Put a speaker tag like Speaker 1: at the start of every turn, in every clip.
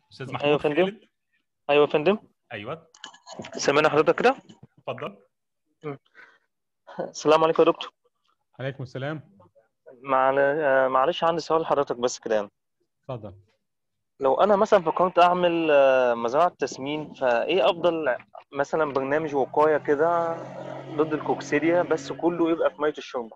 Speaker 1: استاذ
Speaker 2: ايوه
Speaker 1: محمود
Speaker 2: يا فندم
Speaker 1: خالد
Speaker 2: ايوه يا فندم
Speaker 1: ايوه
Speaker 2: سامعني حضرتك كده
Speaker 1: اتفضل
Speaker 2: السلام عليكم يا دكتور
Speaker 3: عليكم السلام
Speaker 2: معل- آه، معلش عندي سؤال لحضرتك بس كده يعني
Speaker 3: اتفضل
Speaker 2: لو انا مثلا فكرت اعمل آه، مزرعه تسمين فايه افضل مثلا برنامج وقايه كده ضد الكوكسيديا بس كله يبقى في ميه الشرب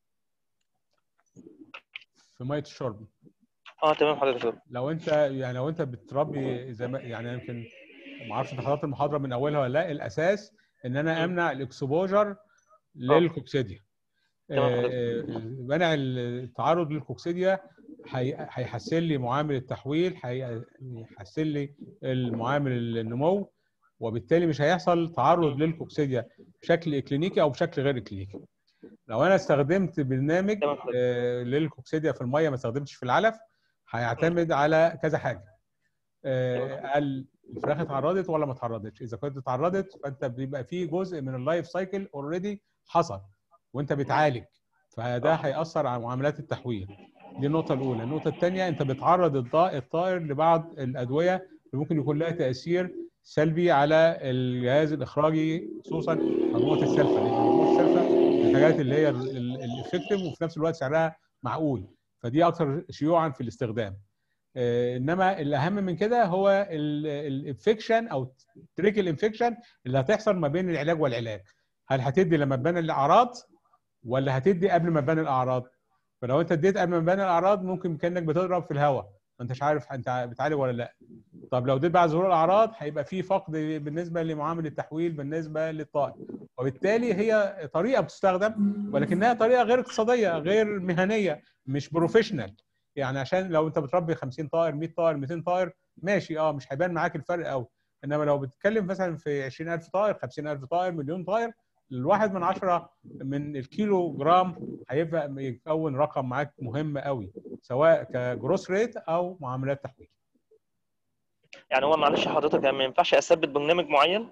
Speaker 3: في ميه الشرب
Speaker 2: اه تمام حضرتك كده
Speaker 3: لو انت يعني لو انت بتربي زي ما يعني يمكن ما اعرفش انت حضرت المحاضره من اولها ولا لا الاساس ان انا امنع الاكسبوجر للكوكسيديا
Speaker 2: تمام
Speaker 3: آه،
Speaker 2: حضرتك.
Speaker 3: آه، منع التعرض للكوكسيديا هي- هيحسن لي معامل التحويل هي- هيحسن لي المعامل النمو وبالتالي مش هيحصل تعرض للكوكسيديا بشكل اكلينيكي او بشكل غير اكلينيكي لو انا استخدمت برنامج
Speaker 2: تمام حضرتك.
Speaker 3: آه، للكوكسيديا في الميه ما استخدمتش في العلف هيعتمد على كذا حاجه آه، هل الفراخ اتعرضت ولا ما اتعرضتش اذا كنت اتعرضت فانت بيبقى في جزء من اللايف سايكل اوريدي حصل وانت بتعالج فده هياثر على معاملات التحويل دي النقطه الاولى النقطه الثانيه انت بتعرض الض- الطائر لبعض الادويه اللي ممكن يكون لها تاثير سلبي على الجهاز الاخراجي خصوصا مجموعه السلفه لان مجموعه السلفه من الحاجات اللي هي الافكتيف وفي نفس الوقت سعرها معقول فدي اكثر شيوعا في الاستخدام آه، انما الاهم من كده هو الانفكشن او تريك الانفكشن اللي هتحصل ما بين العلاج والعلاج هل هتدي لما تبان الاعراض ولا هتدي قبل ما تبان الاعراض فلو انت اديت قبل ما تبان الاعراض ممكن كانك بتضرب في الهواء ما انتش عارف انت بتعالج ولا لا طب لو اديت بعد ظهور الاعراض هيبقى في فقد بالنسبه لمعامل التحويل بالنسبه للطائر وبالتالي هي طريقه بتستخدم ولكنها طريقه غير اقتصاديه غير مهنيه مش بروفيشنال يعني عشان لو انت بتربي 50 طائر 100 طائر 200 طائر ماشي اه مش هيبان معاك الفرق قوي انما لو بتتكلم مثلا في 20000 طائر 50000 طائر مليون طائر الواحد من عشرة من الكيلو جرام هيبقى يكون رقم معاك مهم قوي سواء كجروس ريت او معاملات تحويل
Speaker 2: يعني هو معلش حضرتك يعني ما ينفعش اثبت برنامج معين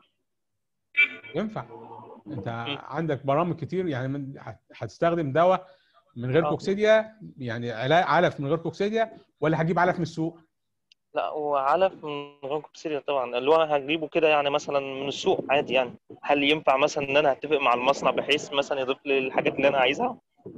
Speaker 3: ينفع انت عندك برامج كتير يعني من هتستخدم دواء من غير
Speaker 2: آه.
Speaker 3: كوكسيديا يعني علا- علف من غير كوكسيديا ولا هتجيب علف من السوق
Speaker 2: لا هو علف من غير كوكسيديا طبعا اللي هو هجيبه كده يعني مثلا من السوق عادي يعني هل ينفع مثلا ان انا اتفق مع المصنع بحيث مثلا يضيف لي الحاجات اللي انا عايزها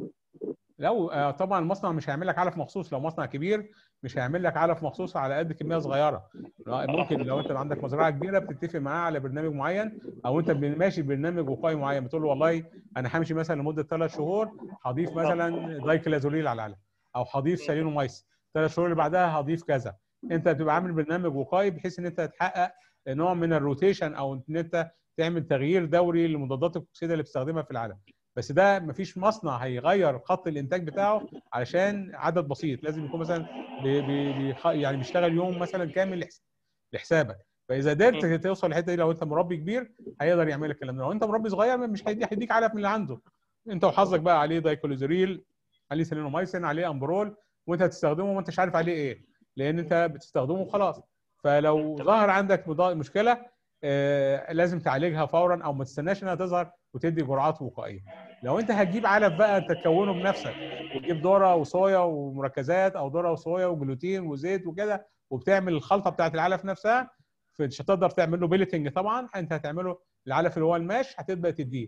Speaker 3: لو آه، طبعا المصنع مش هيعمل لك علف مخصوص لو مصنع كبير مش هيعمل لك علف مخصوص على قد كميه صغيره لا، ممكن لو انت عندك مزرعه كبيره بتتفق معاه على برنامج معين او انت ماشي برنامج وقائي معين بتقول له والله انا همشي مثلا لمده ثلاث شهور هضيف مثلا دايكلازوليل على العلف او هضيف سالينومايس ثلاث شهور اللي بعدها هضيف كذا انت بتبقى عامل برنامج وقائي بحيث ان انت تحقق نوع من الروتيشن او ان انت تعمل تغيير دوري لمضادات الاكسده اللي بتستخدمها في العالم بس ده مفيش مصنع هيغير خط الانتاج بتاعه علشان عدد بسيط لازم يكون مثلا بي بي بيخ- يعني بيشتغل يوم مثلا كامل لحس- لحسابك فاذا قدرت توصل للحته دي لو انت مربي كبير هيقدر يعمل لك الكلام ده لو انت مربي صغير مش هيدي- هيديك علف من اللي عنده انت وحظك بقى عليه دايكولوزوريل عليه سيلينومايسين عليه امبرول وانت هتستخدمه وما انتش عارف عليه ايه لان انت بتستخدمه وخلاص فلو ظهر عندك مضا- مشكله آه، لازم تعالجها فورا او ما تستناش انها تظهر وتدي جرعات وقائيه لو انت هتجيب علف بقى انت تكونه بنفسك وتجيب ذره وصويا ومركزات او ذره وصويا وجلوتين وزيت وكده وبتعمل الخلطه بتاعت العلف نفسها مش هتقدر تعمل له بيلتنج طبعا انت هتعمله العلف اللي هو الماش هتبدا تديه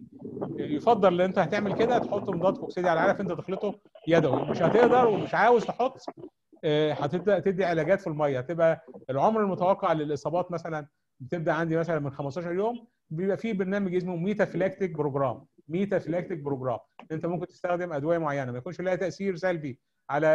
Speaker 3: يفضل ان انت هتعمل كده تحط مضاد كوكسيدي على العلف انت تخلطه يدوي مش هتقدر ومش عاوز تحط آه، هتبدا تدي علاجات في الميه هتبقى العمر المتوقع للاصابات مثلا بتبدا عندي مثلا من 15 يوم بيبقى في برنامج اسمه ميتافيلاكتيك بروجرام ميتافيلاكتيك بروجرام انت ممكن تستخدم ادويه معينه ما يكونش لها تاثير سلبي على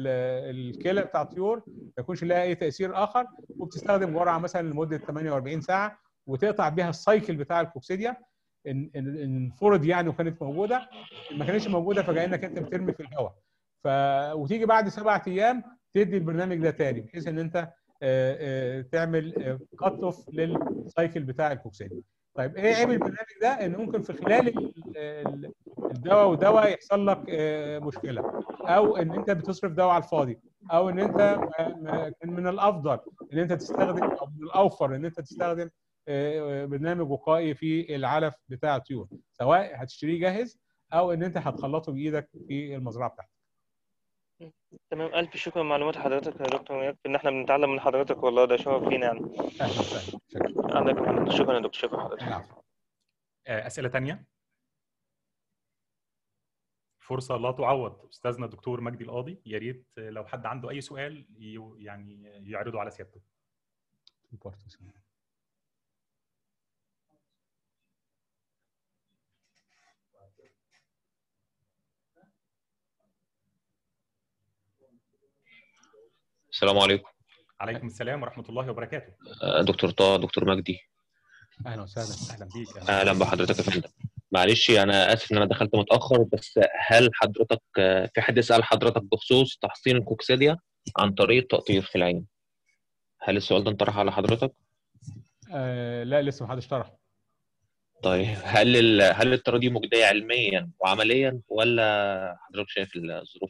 Speaker 3: ال- الكلى بتاع الطيور ما يكونش لها اي تاثير اخر وبتستخدم جرعه مثلا لمده 48 ساعه وتقطع بيها السايكل بتاع الكوكسيديا ان ان إن فرض يعني وكانت موجوده ما كانتش موجوده فكانك انت بترمي في الهواء ف وتيجي بعد سبعة ايام تدي البرنامج ده تاني بحيث ان انت آه، آه، تعمل كات اوف للسايكل بتاع الكوكسيديا طيب ايه عيب البرنامج ده ان ممكن في خلال ال- ال- الدواء ودواء يحصل لك آه، مشكله او ان انت بتصرف دواء على الفاضي او ان انت ما- ما- كان من الافضل ان انت تستخدم او من الاوفر ان انت تستخدم آه، برنامج وقائي في العلف بتاع الطيور سواء هتشتريه جاهز او ان انت هتخلطه بايدك في المزرعه بتاعتك
Speaker 2: تمام ألف شكر لمعلومات حضرتك يا دكتور يكفي إن إحنا بنتعلم من حضرتك والله ده شرف لينا يعني
Speaker 3: اهلا وسهلا شكرا
Speaker 2: عندك محمد شكرا يا دكتور شكرا حضرتك
Speaker 3: العفو
Speaker 1: آه، اسئله تانية فرصه لا تعوض استاذنا الدكتور مجدي القاضي يا ريت آه، لو حد عنده اي سؤال ي- يعني يعرضه على سيادته
Speaker 4: السلام عليكم
Speaker 1: عليكم السلام ورحمه الله وبركاته
Speaker 4: آه، دكتور طه دكتور مجدي
Speaker 3: اهلا وسهلا
Speaker 1: اهلا بيك
Speaker 4: اهلا بحضرتك يا فندم معلش انا اسف ان انا دخلت متاخر بس هل حضرتك آه، في حد سال حضرتك بخصوص تحصين الكوكسيديا عن طريق التقطير في العين هل السؤال ده انطرح على حضرتك
Speaker 3: آه لا لسه ما حدش طرح
Speaker 4: طيب هل ال... هل الطريقه دي مجديه علميا وعمليا ولا حضرتك شايف الظروف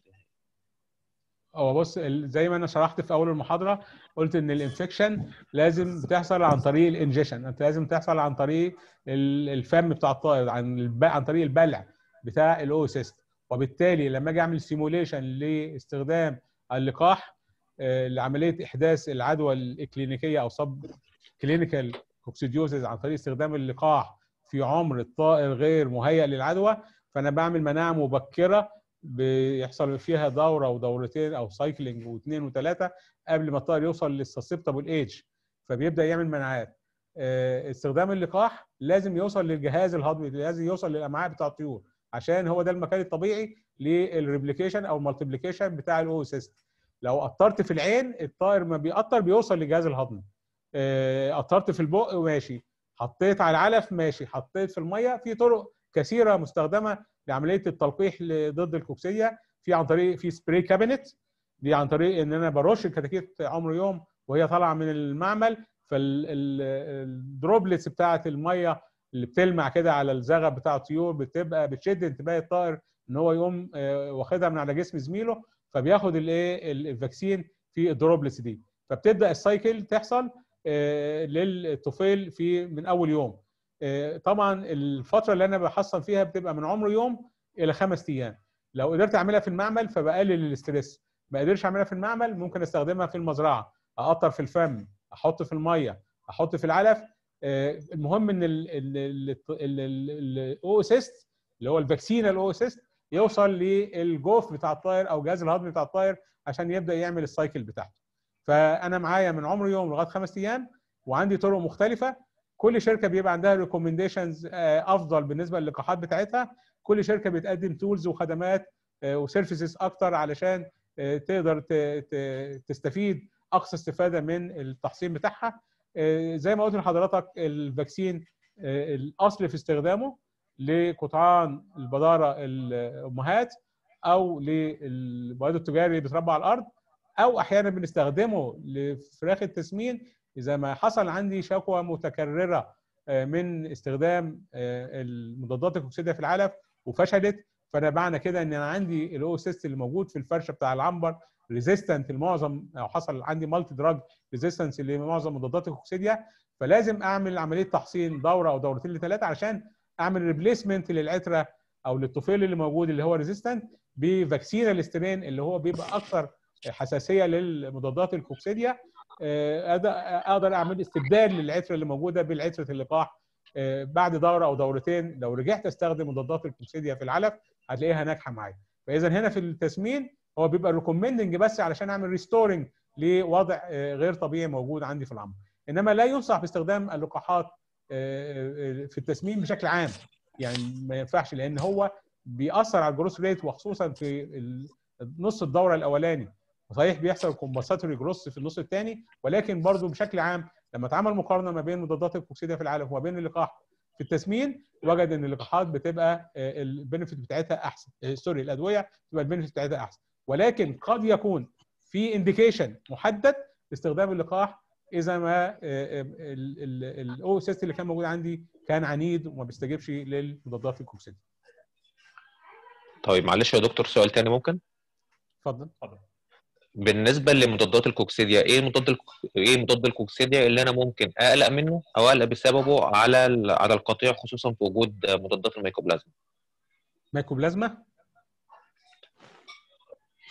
Speaker 3: هو بص ال- زي ما انا شرحت في اول المحاضره قلت ان الانفكشن لازم بتحصل عن طريق الانجيشن انت لازم تحصل عن طريق ال- الفم بتاع الطائر عن الب... عن طريق البلع بتاع الاوسيست وبالتالي لما اجي اعمل سيموليشن لاستخدام اللقاح آه، لعمليه احداث العدوى الكلينيكيه او سب كلينيكال كوكسيديوزز عن طريق استخدام اللقاح في عمر الطائر غير مهيئ للعدوى فانا بعمل مناعه مبكره بيحصل فيها دوره ودورتين او سايكلينج واثنين وثلاثه قبل ما الطائر يوصل للسسبتابل ايج فبيبدا يعمل مناعات آه، استخدام اللقاح لازم يوصل للجهاز الهضمي لازم يوصل للامعاء بتاع الطيور عشان هو ده المكان الطبيعي للريبليكيشن او المالتيبليكيشن بتاع الاوسيست لو قطرت في العين الطائر ما بيقطر بيوصل للجهاز الهضمي آه، قطرت في البق ماشي حطيت على العلف ماشي حطيت في الميه في طرق كثيره مستخدمه لعمليه التلقيح ل- ضد الكوكسيه في عن طريق في سبراي كابينت دي عن طريق ان انا برش الكتاكيت عمر يوم وهي طالعه من المعمل فالدروبلتس بتاعه الميه اللي بتلمع كده على الزغب بتاع الطيور بتبقى بتشد انتباه الطائر ان هو يقوم آه، واخدها من على جسم زميله فبياخد الايه ال- الفاكسين في الدروبلتس دي فبتبدا السايكل تحصل آه، للطفيل في من اول يوم آه، طبعا الفتره اللي انا بحصن فيها بتبقى من عمر يوم الى خمس ايام لو قدرت اعملها في المعمل فبقلل الاسترس ما قدرش اعملها في المعمل ممكن استخدمها في المزرعه اقطر في الفم احط في الميه احط في العلف آه، المهم ان الاوسيست اللي هو الفاكسين الاوسيست يوصل للجوف بتاع الطائر او الجهاز الهضمي بتاع الطائر عشان يبدا يعمل السايكل بتاعته فانا معايا من عمر يوم لغايه خمس ايام وعندي طرق مختلفه كل شركه بيبقى عندها ريكومنديشنز افضل بالنسبه للقاحات بتاعتها كل شركه بتقدم تولز وخدمات وسيرفيسز اكتر علشان آه، تقدر ت- ت- تستفيد اقصى استفاده من التحصين بتاعها آه، زي ما قلت لحضرتك الفاكسين آه، الاصل في استخدامه لقطعان البضاره الامهات او للبياض التجاري اللي بيتربى على الارض او احيانا بنستخدمه لفراخ التسمين اذا ما حصل عندي شكوى متكرره آه، من استخدام آه، المضادات الكوكسيديه في العلف وفشلت فانا معنى كده ان انا عندي الاوسيست اللي موجود في الفرشه بتاع العنبر ريزيستنت لمعظم او حصل عندي مالتي دراج ريزيستنس لمعظم مضادات الكوكسيديا فلازم اعمل عمليه تحصين دوره او دورتين لثلاثه عشان اعمل ريبليسمنت للعتره او للطفيل اللي موجود اللي هو ريزيستنت بفاكسين الاسترين اللي هو بيبقى اكثر حساسيه للمضادات الكوكسيديا آه، أقدر- اقدر اعمل استبدال للعتره اللي موجوده بالعتره اللقاح آه، بعد دوره او دورتين لو رجعت استخدم مضادات الكوكسيديا في العلف هتلاقيها ناجحه معايا فاذا هنا في التسمين هو بيبقى ريكومندنج بس علشان اعمل ريستورنج لوضع آه، غير طبيعي موجود عندي في العنبر انما لا ينصح باستخدام اللقاحات آه، آه، في التسمين بشكل عام يعني ما ينفعش لان هو بيأثر على الجروس ريت وخصوصا في ال- نص الدوره الاولاني صحيح بيحصل كومبنساتوري جروس في النص الثاني ولكن برضو بشكل عام لما اتعمل مقارنه ما بين مضادات الكوكسيديا في العالم وما بين اللقاح في التسمين وجد ان اللقاحات بتبقى البنفيت بتاعتها احسن آه، سوري الادويه بتبقى البنفيت بتاعتها احسن ولكن قد يكون في انديكيشن محدد لاستخدام اللقاح اذا ما الاو سيست اللي كان موجود عندي كان عنيد وما بيستجيبش للمضادات الكوكسيديا
Speaker 4: طيب معلش يا دكتور سؤال تاني ممكن
Speaker 3: اتفضل
Speaker 1: اتفضل
Speaker 4: بالنسبه لمضادات الكوكسيديا ايه مضاد الك... ايه مضاد الكوكسيديا اللي انا ممكن اقلق منه او اقلق بسببه على ال... على القطيع خصوصا في وجود مضادات الميكوبلازما
Speaker 3: مايكوبلازما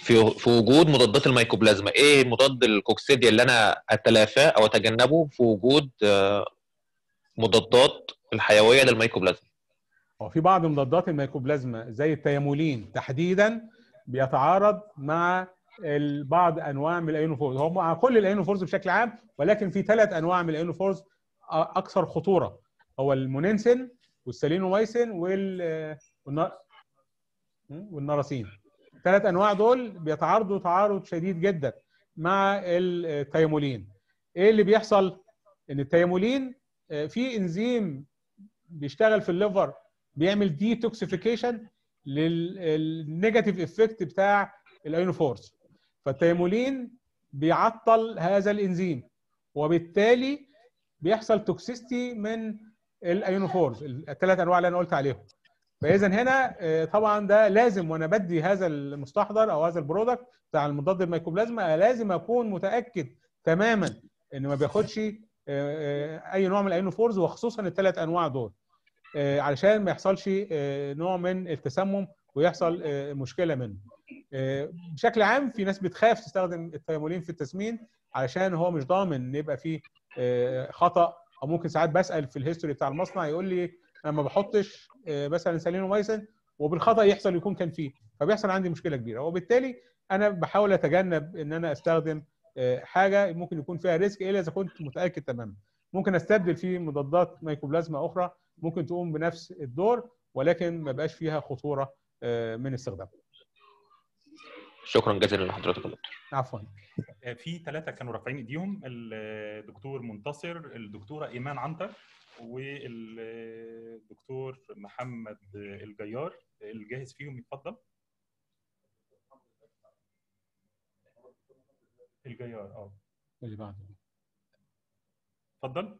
Speaker 4: في في وجود مضادات الميكوبلازما ايه مضاد الكوكسيديا اللي انا اتلافاه او اتجنبه في وجود آه، مضادات الحيويه للميكوبلازما
Speaker 3: هو في بعض مضادات الميكوبلازما زي التيامولين تحديدا بيتعارض مع ال- بعض انواع من الايونوفورز هو مع كل الايونوفورز بشكل عام ولكن في ثلاث انواع من الايونوفورز أ- اكثر خطوره هو المونينسين والسلينومايسين وال والنا- والناراسين الثلاث انواع دول بيتعارضوا تعارض شديد جدا مع التيامولين ايه اللي بيحصل ان التيامولين آه، في انزيم بيشتغل في الليفر بيعمل ديتوكسيفيكيشن للنيجاتيف افكت بتاع الايونوفورس فالتيامولين بيعطل هذا الانزيم وبالتالي بيحصل توكسيستي من الايونوفورز الثلاث انواع اللي انا قلت عليهم فاذا هنا آه، طبعا ده لازم وانا بدي هذا المستحضر او هذا البرودكت بتاع المضاد الميكوبلازما لازم اكون متاكد تماما ان ما بياخدش آه، آه، اي نوع من الايونوفورز وخصوصا الثلاث انواع دول آه، علشان ما يحصلش آه، نوع من التسمم ويحصل آه، مشكله منه آه، بشكل عام في ناس بتخاف تستخدم التيامولين في التسمين علشان هو مش ضامن ان يبقى فيه آه، خطا او ممكن ساعات بسال في الهيستوري بتاع المصنع يقول لي انا ما بحطش آه، مثلا سالينومايسين وبالخطا يحصل يكون كان فيه فبيحصل عندي مشكله كبيره وبالتالي انا بحاول اتجنب ان انا استخدم آه، حاجه ممكن يكون فيها ريسك الا اذا كنت متاكد تماما ممكن استبدل فيه مضادات ميكوبلازما اخرى ممكن تقوم بنفس الدور ولكن ما بقاش فيها خطوره آه، من استخدامها
Speaker 4: شكرا جزيلا لحضرتك يا دكتور
Speaker 3: عفوا
Speaker 1: آه، في ثلاثه كانوا رافعين ايديهم الدكتور منتصر الدكتوره ايمان عنتر والدكتور محمد الجيار الجاهز فيهم يتفضل الجيار اه
Speaker 3: اللي بعده
Speaker 1: اتفضل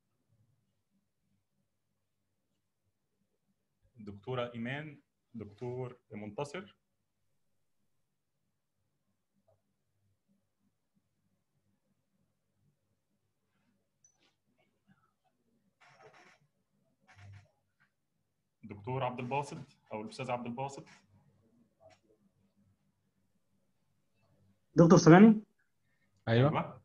Speaker 1: دكتوره ايمان دكتور منتصر دكتور عبد الباسط او الاستاذ عبد الباسط
Speaker 5: دكتور سامعني؟
Speaker 3: ايوه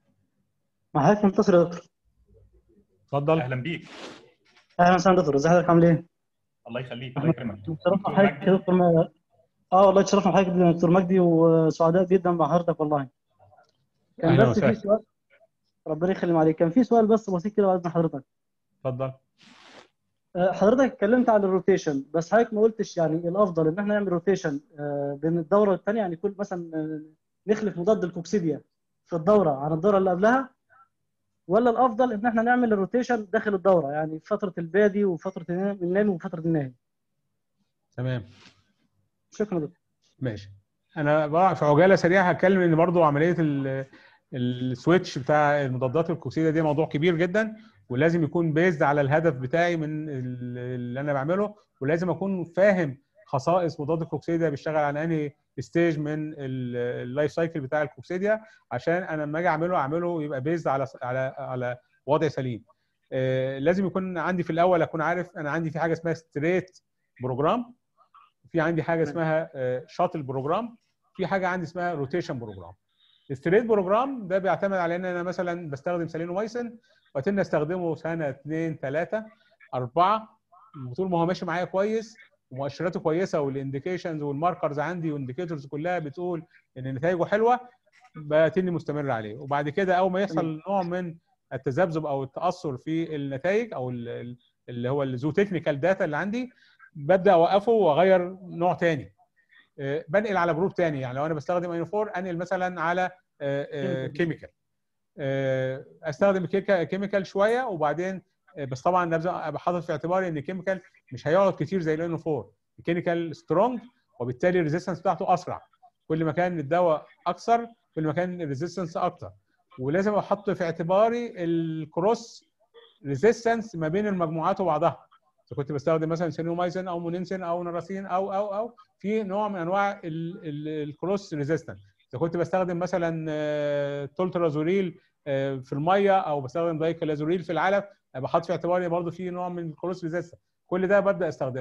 Speaker 5: مع حضرتك منتصر يا دكتور
Speaker 3: اتفضل
Speaker 1: اهلا بيك
Speaker 5: اهلا وسهلا دكتور ازي حضرتك عامل ايه؟
Speaker 1: الله يخليك الله يكرمك
Speaker 5: تشرفنا
Speaker 1: دكتور
Speaker 5: حضرتك
Speaker 1: مجدي؟
Speaker 5: يا دكتور ما... اه والله تشرفنا حضرتك جدا يا دكتور مجدي وسعداء جدا مع حضرتك والله كان
Speaker 3: أهلا
Speaker 5: بس في
Speaker 3: وسهلا.
Speaker 5: سؤال ربنا يخليم عليك كان في سؤال بس بسيط كده بعد اذن حضرتك
Speaker 3: اتفضل
Speaker 5: آه، حضرتك اتكلمت عن الروتيشن بس حضرتك ما قلتش يعني الافضل ان احنا نعمل روتيشن بين الدوره الثانيه يعني كل مثلا آه، نخلف مضاد الكوكسيديا في الدوره عن الدوره اللي قبلها ولا الافضل ان احنا نعمل الروتيشن داخل الدوره يعني فتره البادي وفتره النامي وفتره الناهي
Speaker 3: تمام
Speaker 5: شكرا دكتور
Speaker 3: ماشي انا بقى في عجاله سريعه هتكلم ان برضو عمليه ال- السويتش بتاع المضادات الكوكسيديه دي موضوع كبير جدا ولازم يكون بيزد على الهدف بتاعي من ال- اللي انا بعمله ولازم اكون فاهم خصائص مضاد الكوكسيديا بيشتغل على انهي ستيج من ال- اللايف سايكل بتاع الكوكسيديا عشان انا لما اجي اعمله اعمله يبقى بيزد على على على وضع سليم آه، لازم يكون عندي في الاول اكون عارف انا عندي في حاجه اسمها ستريت بروجرام في عندي حاجه اسمها شاتل بروجرام في حاجه عندي اسمها روتيشن بروجرام الستريت بروجرام ده بيعتمد على ان انا مثلا بستخدم سالينومايسين واتن استخدمه سنه اثنين ثلاثه اربعه وطول ما هو ماشي معايا كويس ومؤشراته كويسه والانديكيشنز والماركرز عندي والانديكيتورز كلها بتقول ان نتائجه حلوه بتني مستمر عليه وبعد كده اول ما يحصل نوع من التذبذب او التاثر في النتائج او ال- ال- اللي هو الزو تكنيكال داتا اللي عندي ببدا اوقفه واغير نوع تاني آه، بنقل على جروب تاني يعني لو انا بستخدم اينوفور انقل مثلا على كيميكال استخدم كيميكال شويه وبعدين آه، بس طبعا لازم ابقى حاطط في اعتباري ان الكيميكال مش هيقعد كتير زي الاينوفور الكيميكال سترونج وبالتالي الريزيستنس بتاعته اسرع كل ما كان الدواء اكثر كل ما كان الريزيستنس اكتر ولازم احط في اعتباري الكروس ريزيستنس ما بين المجموعات وبعضها اذا كنت بستخدم مثلا سينومايسين او مونينسين او نراسين او او او في نوع من انواع الكروس ريزيستنس اذا كنت بستخدم مثلا آه، تولترازوريل آه، في الميه او بستخدم دايكلازوريل في العلف ابقى حاطط في اعتباري برضه في نوع من الكروس ريزيستنس كل ده ببدا استخدمه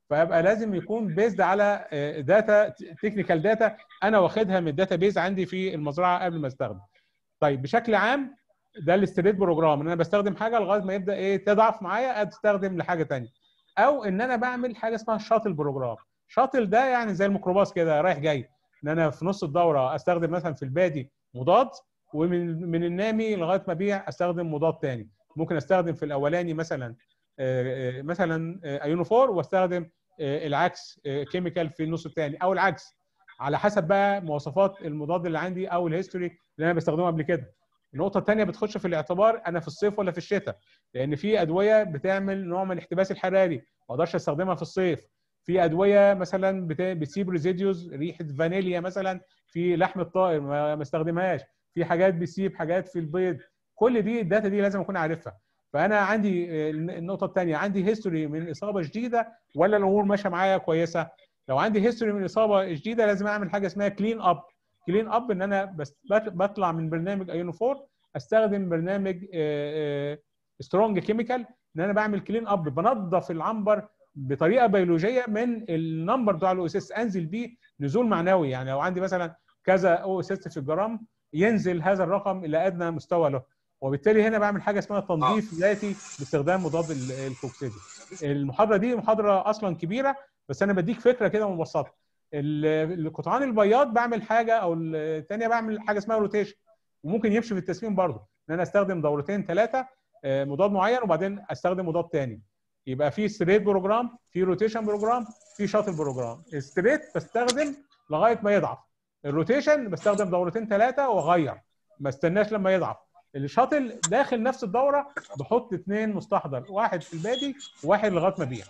Speaker 3: فابقى لازم يكون بيزد على داتا تكنيكال داتا انا واخدها من الداتا بيز عندي في المزرعه قبل ما استخدم طيب بشكل عام ده الاستريت بروجرام ان انا بستخدم حاجه لغايه ما يبدا ايه تضعف معايا استخدم لحاجه ثانيه او ان انا بعمل حاجه اسمها شاطل بروجرام شاطل ده يعني زي الميكروباص كده رايح جاي ان انا في نص الدوره استخدم مثلا في البادي مضاد ومن من النامي لغايه ما ابيع استخدم مضاد تاني ممكن استخدم في الاولاني مثلا آه، آه، مثلا آه، ايونوفور واستخدم آه، العكس آه، كيميكال في النص الثاني او العكس على حسب بقى مواصفات المضاد اللي عندي او الهيستوري اللي انا بستخدمه قبل كده النقطة الثانية بتخش في الاعتبار أنا في الصيف ولا في الشتاء لأن في أدوية بتعمل نوع من الاحتباس الحراري ما أقدرش أستخدمها في الصيف في أدوية مثلا بت- بتسيب ريزيديوز ريحة فانيليا مثلا في لحم الطائر ما ما استخدمهاش في حاجات بتسيب حاجات في البيض كل دي الداتا دي لازم أكون عارفها فأنا عندي آه، النقطة الثانية عندي هيستوري من إصابة جديدة ولا الأمور ماشية معايا كويسة لو عندي هيستوري من إصابة جديدة لازم أعمل حاجة اسمها كلين أب كلين اب ان انا بس بت- بطلع من برنامج ايونو 4 استخدم برنامج سترونج كيميكال ان انا بعمل كلين اب بنظف العنبر بطريقه بيولوجيه من النمبر بتاع الاو اس اس انزل بيه نزول معنوي يعني لو عندي مثلا كذا او اس اس في الجرام ينزل هذا الرقم الى ادنى مستوى له وبالتالي هنا بعمل حاجه اسمها تنظيف ذاتي باستخدام مضاد ال- الكوكسيدي المحاضره دي محاضره اصلا كبيره بس انا بديك فكره كده مبسطه ال- القطعان البياض بعمل حاجه او الثانيه بعمل حاجه اسمها روتيشن وممكن يمشي في التسمين برضه ان انا استخدم دورتين ثلاثه مضاد معين وبعدين استخدم مضاد ثاني يبقى في ستريت بروجرام في روتيشن بروجرام في شاتل بروجرام الستريت بستخدم لغايه ما يضعف الروتيشن بستخدم دورتين ثلاثه واغير ما استناش لما يضعف الشاتل داخل نفس الدوره بحط اثنين مستحضر واحد في البادي وواحد لغايه ما ابيع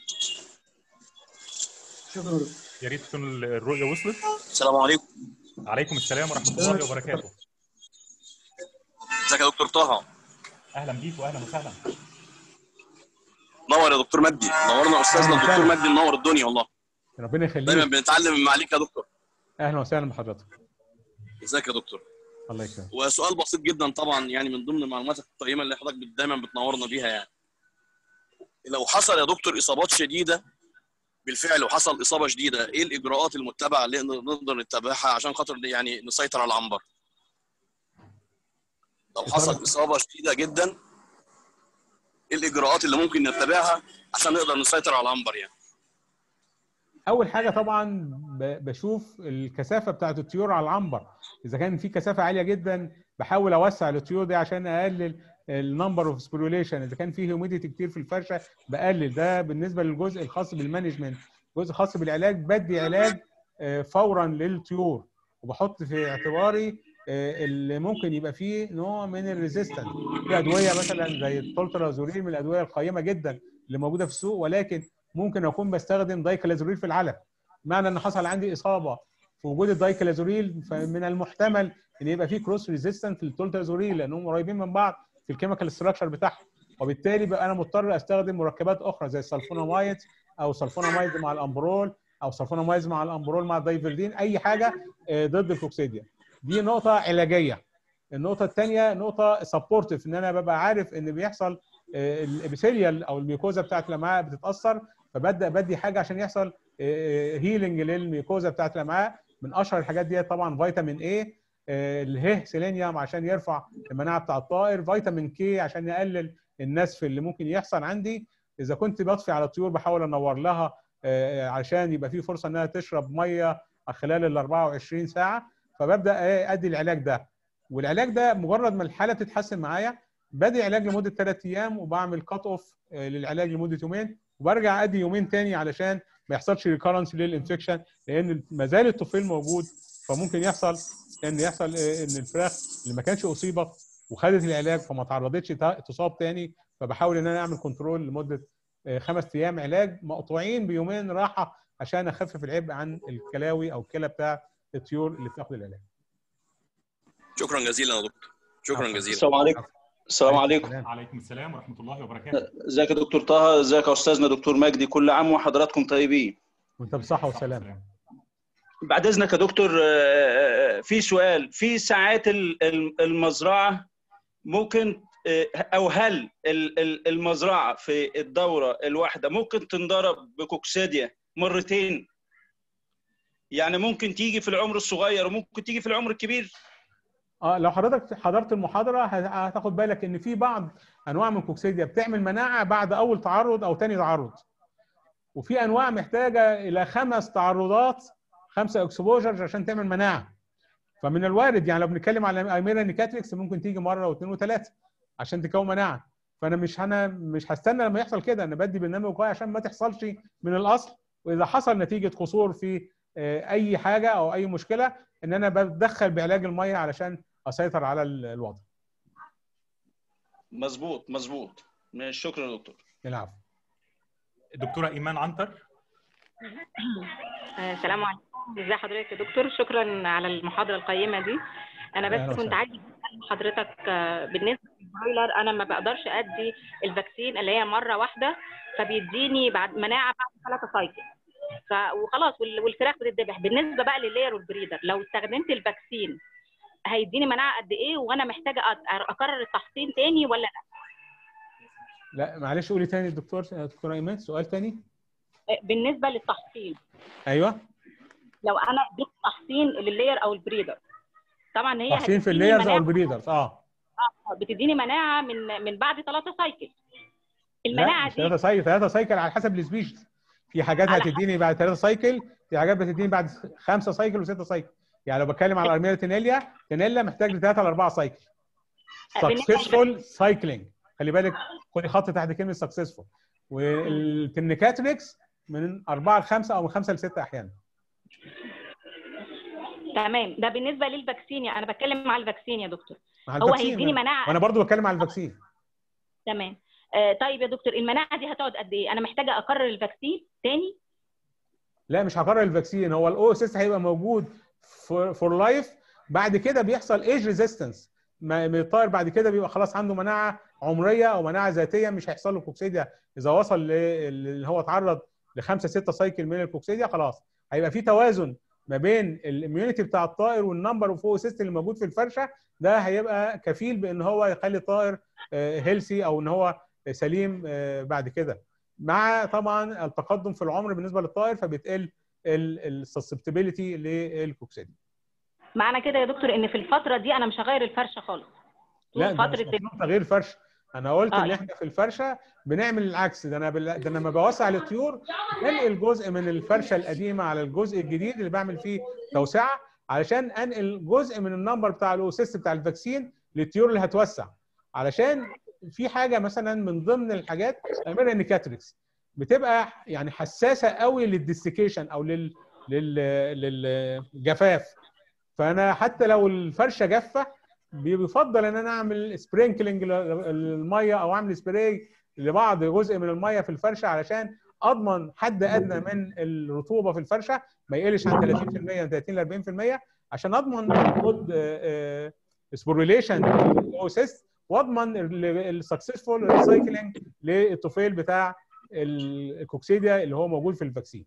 Speaker 5: شكرا
Speaker 1: يا ريت تكون الرؤيه وصلت
Speaker 6: السلام عليكم
Speaker 1: عليكم السلام ورحمه الله وبركاته
Speaker 6: ازيك يا دكتور طه
Speaker 1: اهلا بيك واهلا وسهلا
Speaker 6: نور يا دكتور مجدي نورنا استاذنا
Speaker 3: أهلا
Speaker 6: الدكتور
Speaker 3: وسهلا.
Speaker 6: مجدي منور الدنيا والله
Speaker 3: ربنا
Speaker 6: دايما
Speaker 3: يخليك
Speaker 6: بنتعلم من معاليك يا دكتور
Speaker 3: اهلا وسهلا بحضرتك
Speaker 6: ازيك يا دكتور
Speaker 3: الله يكرمك
Speaker 6: وسؤال بسيط جدا طبعا يعني من ضمن المعلومات القيمه اللي حضرتك بت- دايما بتنورنا بيها يعني لو حصل يا دكتور اصابات شديده بالفعل وحصل اصابه شديده ايه الاجراءات المتبعه اللي نقدر- نقدر نتبعها عشان خاطر يعني نسيطر على العنبر لو حصل اصابه شديده جدا ايه الاجراءات اللي ممكن نتبعها عشان نقدر نسيطر على العنبر يعني
Speaker 3: اول حاجه طبعا ب- بشوف الكثافه بتاعت الطيور على العنبر اذا كان في كثافه عاليه جدا بحاول اوسع الطيور دي عشان اقلل النمبر اوف سبيروليشن اذا كان في هيوميديتي كتير في الفرشه بقلل ده بالنسبه للجزء الخاص بالمانجمنت جزء خاص بالعلاج بدي علاج آه، فورا للطيور وبحط في اعتباري آه، اللي ممكن يبقى فيه نوع من الريزيستنس في ادويه مثلا زي التولترازولين من الادويه القيمه جدا اللي موجوده في السوق ولكن ممكن اكون بستخدم دايكلازوريل في العلف معنى ان حصل عندي اصابه في وجود الدايكلازوريل فمن المحتمل ان يبقى في كروس ريزيستنت للتولتازوريل لانهم قريبين من بعض في الكيميكال ستراكشر بتاعهم وبالتالي بقى انا مضطر استخدم مركبات اخرى زي السلفونامايد او سلفونامايد مع الامبرول او سلفونامايد مع الامبرول مع الدايفردين اي حاجه آه، ضد الكوكسيديا دي نقطه علاجيه النقطه الثانيه نقطه سبورتيف ان انا ببقى عارف ان بيحصل الابيثيليال او الميكوزا بتاعت الامعاء بتتاثر فببدا بدي حاجه عشان يحصل هيلينج للميكوزا بتاعت الامعاء من اشهر الحاجات دي طبعا فيتامين اي الهه سيلينيوم عشان يرفع المناعه بتاع الطائر فيتامين كي عشان يقلل النسف اللي ممكن يحصل عندي اذا كنت بطفي على الطيور بحاول انور لها آه، عشان يبقى في فرصه انها تشرب ميه خلال ال 24 ساعه فببدا إيه ادي العلاج ده والعلاج ده مجرد ما الحاله تتحسن معايا بدي علاج لمده ثلاث ايام وبعمل كات اوف للعلاج لمده يومين وبرجع ادي يومين تاني علشان ما يحصلش ريكارنس للانفكشن لان ما زال الطفيل موجود فممكن يحصل ان يحصل آه، ان الفراخ اللي ما كانش اصيبت وخدت العلاج فما تعرضتش تا- تصاب تاني فبحاول ان انا اعمل كنترول لمده آه، خمس ايام علاج مقطوعين بيومين راحه عشان اخفف العبء عن الكلاوي او الكلى بتاع الطيور اللي بتاخد العلاج
Speaker 6: شكرا جزيلا يا دكتور شكرا
Speaker 1: عفواً.
Speaker 6: جزيلا
Speaker 7: السلام عليكم السلام عليكم
Speaker 1: عليكم السلام ورحمه الله وبركاته
Speaker 7: ازيك يا دكتور طه ازيك يا استاذنا دكتور مجدي كل عام وحضراتكم طيبين
Speaker 3: وانت بصحه وسلامه
Speaker 1: سلام.
Speaker 7: بعد اذنك يا دكتور آه، آه، في سؤال في ساعات ال- ال- المزرعه ممكن آه، او هل ال- ال- المزرعه في الدوره الواحده ممكن تنضرب بكوكسيديا مرتين يعني ممكن تيجي في العمر الصغير وممكن تيجي في العمر الكبير
Speaker 3: اه لو حضرتك حضرت المحاضره هت- هتاخد بالك ان في بعض انواع من الكوكسيديا بتعمل مناعه بعد اول تعرض او تاني تعرض وفي انواع محتاجه الى خمس تعرضات خمسه اكسبوجرز عشان تعمل مناعه فمن الوارد يعني لو بنتكلم على ايميرا نيكاتريكس ممكن تيجي مره واثنين وثلاثه عشان تكون مناعه فانا مش انا مش هستنى لما يحصل كده انا بدي برنامج وقايه عشان ما تحصلش من الاصل واذا حصل نتيجه قصور في آه، اي حاجه او اي مشكله ان انا بتدخل بعلاج الميه علشان اسيطر على ال- الوضع
Speaker 7: مظبوط مظبوط شكرا يا دكتور
Speaker 3: العفو
Speaker 1: الدكتوره ايمان عنتر
Speaker 8: آه، السلام عليكم ازي حضرتك يا دكتور شكرا على المحاضره القيمه دي انا
Speaker 3: أهلا
Speaker 8: بس كنت
Speaker 3: وسهلا.
Speaker 8: عايزه اسال حضرتك آه، بالنسبه للبرويلر انا ما بقدرش ادي الفاكسين اللي هي مره واحده فبيديني بعد مناعه بعد ثلاثه سايكل ف... وخلاص وال- والفراخ بتتذبح بالنسبه بقى لللاير والبريدر لو استخدمت الفاكسين هيديني مناعه قد ايه وانا محتاجه أ- اكرر التحصين تاني ولا لا
Speaker 3: لا معلش قولي تاني الدكتور دكتوره ايمان سؤال تاني
Speaker 8: آه، بالنسبه للتحصين
Speaker 3: ايوه
Speaker 8: لو انا اديت تحصين لللاير او البريدر طبعا هي
Speaker 3: تحسين في
Speaker 8: هتديني
Speaker 3: اللايرز او
Speaker 8: مناعة-
Speaker 3: البريدرز اه
Speaker 8: بتديني مناعه من من بعد ثلاثه سايكل
Speaker 3: لا
Speaker 8: المناعه
Speaker 3: مش
Speaker 8: دي
Speaker 3: ثلاثة سايكل ثلاثة سايكل على حسب السبيشيز في حاجات
Speaker 8: على
Speaker 3: هتديني بعد ثلاثة سايكل في حاجات بتديني بعد خمسة سايكل وستة سايكل يعني لو بتكلم على ارميلا تينيليا تينيلا محتاج لثلاثة لأربعة سايكل
Speaker 8: بالنسبة
Speaker 3: سكسسفول سايكلينج خلي بالك خدي خط تحت كلمة سكسسفول والتنكاتريكس من أربعة لخمسة أو من خمسة لستة أحيانا
Speaker 8: تمام ده بالنسبه للفاكسين يعني انا بتكلم على الفاكسين يا دكتور
Speaker 3: مع
Speaker 8: هو
Speaker 3: الفاكسين
Speaker 8: هيديني مناعه
Speaker 3: وأنا برضو بتكلم على الفاكسين
Speaker 8: تمام آه طيب يا دكتور المناعه دي هتقعد قد ايه انا محتاجه اكرر الفاكسين تاني
Speaker 3: لا مش هكرر الفاكسين هو الاو اس اس هيبقى موجود فور لايف بعد كده بيحصل ايج ريزيستنس الطائر بعد كده بيبقى خلاص عنده مناعه عمريه او مناعه ذاتيه مش هيحصل له كوكسيديا اذا وصل ل- اللي هو اتعرض لخمسه سته سايكل من الكوكسيديا خلاص هيبقى في توازن ما بين الاميونيتي بتاع الطائر والنمبر اوف او اس اللي موجود في الفرشه ده هيبقى كفيل بان هو يخلي الطائر هيلسي او ان هو سليم آه، بعد كده مع طبعا التقدم في العمر بالنسبه للطائر فبتقل السسبتبيليتي للكوكسيديا
Speaker 8: معنى كده يا دكتور ان في الفتره دي انا مش هغير الفرشه خالص طول
Speaker 3: لا ده مش
Speaker 8: فتره
Speaker 3: مطلوب تغيير فرشه انا قلت
Speaker 8: آه.
Speaker 3: ان احنا في الفرشه بنعمل العكس ده انا بل... ده انا لما بوسع للطيور بنقل جزء من الفرشه القديمه على الجزء الجديد اللي بعمل فيه توسعه علشان انقل جزء من النمبر بتاع الاوسيست بتاع الفاكسين للطيور اللي هتوسع علشان في حاجه مثلا من ضمن الحاجات اميرا نيكاتريكس بتبقى يعني حساسه قوي للديستيكيشن او لل لل للجفاف فانا حتى لو الفرشه جافه بيفضل ان انا اعمل سبرينكلينج للميه او اعمل سبراي لبعض جزء من الميه في الفرشه علشان اضمن حد ادنى من الرطوبه في الفرشه ما يقلش عن 30% من 30 ل 40% عشان اضمن جود سبوريليشن اوسيست واضمن السكسسفول ريسايكلينج للطفيل بتاع الكوكسيديا اللي هو موجود في الفاكسين